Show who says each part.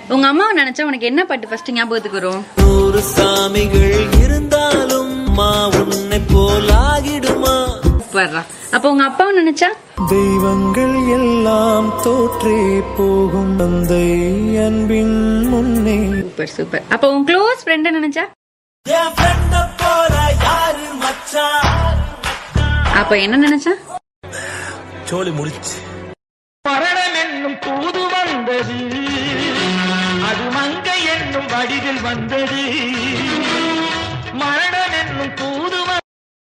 Speaker 1: உங்க அம்மாவை நினைச்சா உனக்கு என்ன பாட்டு ஃபர்ஸ்ட் ஞாபகத்துக்கு வரும்
Speaker 2: நூறு சாமிகள் இருந்தாலும் மா உன்னை போலாகிடுமா
Speaker 1: சூப்பர்ரா அப்ப உங்க அப்பாவை நினைச்சா
Speaker 2: தெய்வங்கள் எல்லாம் தோற்றே போகும் தந்தை அன்பின் முன்னே
Speaker 1: சூப்பர் சூப்பர் அப்ப உன் க்ளோஸ் ஃப்ரெண்ட நினைச்சா
Speaker 2: என் friend அ போல யாரு மச்சான்
Speaker 1: அப்ப என்ன நினைச்சா
Speaker 2: சோழி முடிச்சு
Speaker 3: மரணம் என்னும் தூது வந்தது அது மங்கை என்னும் வடிவில் வந்தது